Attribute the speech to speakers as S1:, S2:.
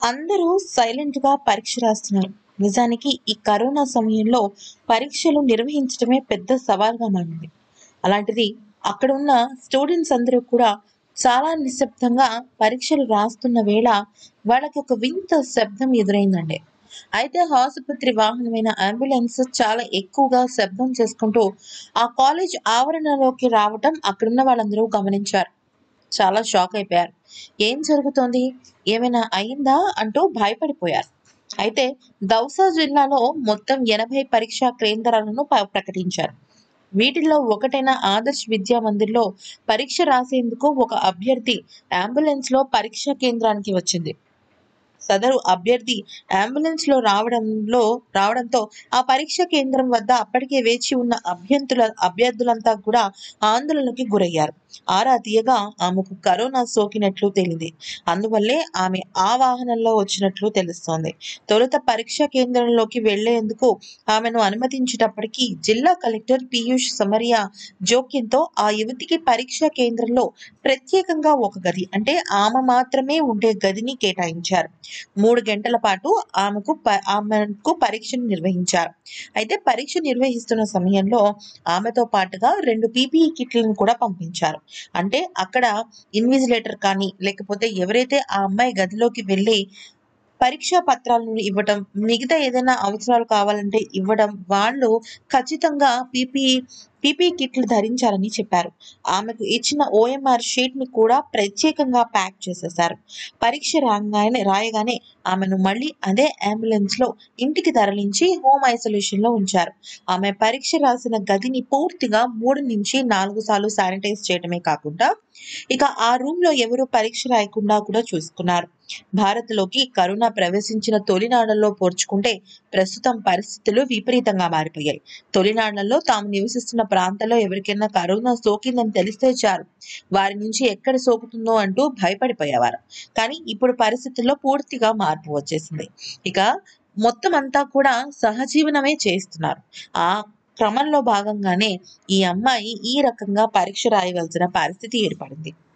S1: అందరూ సైలెంట్‌గా పరీక్ష రాస్తున్నారు. నిజానికి ఈ కరోనా సమయంలో పరీక్షలు నిర్వహించడమే పెద్ద సవాల్‌గా మారింది. అలాంటిది అక్కడున్న స్టూడెంట్స్ అందరూ కూడా చాలా నిశ్శబ్దంగా పరీక్షలు రాస్తున్న వేళ వాళ్ళకొక వింత శబ్దం ఎదురైందండి. అయితే ఆసుపత్రి వాహనమైన అంబులెన్స్ చాలా ఎక్కువగా శబ్దం చేసుకుంటూ ఆ కాలేజ్ ఆవరణలోకి రావటం అక్కడున్న వాళ్ళందరూ గమనించారు. చాలా షాక్ అయిపోయారు. ఏం జరుగుతోంది? ఏమైనా అయిందా? అంటూ భయపడిపోయారు. అయితే దౌసా జిల్లాలో మొత్తం 80 పరీక్షా కేంద్రాలను ప ప్రకటించారు. వీటిల్లో ఒకటైన ఆదర్శ్ విద్యా మందిర్‌లో పరీక్ష రాసేందుకు ఒక అభ్యర్థి అంబులెన్స్‌లో పరీక్షా కేంద్రానికి వచ్చింది. సదరు అభ్యర్థి అంబులెన్స్‌లో రావడంలో రావడంతో ఆ పరీక్షా కేంద్రం వద్ద అప్పటికే వేచి ఉన్న అభ్యంతుల అభ్యర్థులంతా కూడా ఆందోళనకి గురయ్యారు. ఆరా తీయగా ఆమెకు కరోనా సోకినట్లు తేలింది. అందువల్లే ఆమె ఆ వాహనంలో వచ్చినట్లు తెలుస్తోంది. తొలుత పరీక్షా కేంద్రంలోకి వెళ్లేందుకు ఆమెను అనుమతించేటప్పటికి జిల్లా కలెక్టర్ పీయూష్ సమరియా జోక్యంతో ఆ యువతికి పరీక్షా కేంద్రంలో ప్రత్యేకంగా ఒక గది అంటే ఆమె మాత్రమే ఉండే గదిని కేటాయించారు. 3 గంటల పాటు ఆమెకు ప ఆమెకు పరీక్షను నిర్వహించారు. అయితే పరీక్ష నిర్వహిస్తున్న సమయంలో ఆమెతో పాటుగా 2 పీపీఈ కిట్‌లను కూడా పంపించారు. అంటే అక్కడ ఇన్విజిలేటర్ కానీ, లేకపోతే ఎవరైతే ఆ అమ్మాయి గదిలోకి వెళ్లి పరీక్షా పత్రాలను ఇవ్వటం, మిగతా ఏదైనా అవసరాలు కావాలంటే ఇవ్వడం, వాళ్ళు ఖచ్చితంగా పీపీఈ పీపీఈ కిట్లు ధరించాలని చెప్పారు. ఆమెకు ఇచ్చిన ఓఎంఆర్ షీట్‌ని కూడా ప్రత్యేకంగా ప్యాక్ చేసేశారు. పరీక్ష రాంగానే రాయగానే ఆమెను మళ్లీ అదే అంబులెన్స్‌లో ఇంటికి తరలించి హోమ్ ఐసోలేషన్‌లో ఉంచారు. ఆమె పరీక్ష రాసిన గదిని పూర్తిగా 3-4 సార్లు శానిటైజ్ చేయడమే కాకుండా ఇక ఆ రూమ్‌లో ఎవరు పరీక్ష రాయకుండా కూడా చూసుకున్నారు. భారత్‌లోకి కరోనా ప్రవేశించిన తొలినాళ్లలో పోల్చుకుంటే ప్రస్తుతం పరిస్థితులు విపరీతంగా మారిపోయాయి. తొలినాళ్లలో తాము నివసిస్తున్న ప్రాంతంలో ఎవరికైనా కరోనా సోకిందని తెలిస్తే చాలు వారి నుంచి ఎక్కడ సోకుతుందో అంటూ భయపడిపోయేవారు. కానీ ఇప్పుడు పరిస్థితుల్లో పూర్తిగా మార్పు వచ్చేసింది. ఇక మొత్తం అంతా కూడా సహజీవనమే చేస్తున్నారు. ఆ క్రమంలో భాగంగానే ఈ అమ్మాయి ఈ రకంగా పరీక్ష రాయవలసిన పరిస్థితి ఏర్పడింది.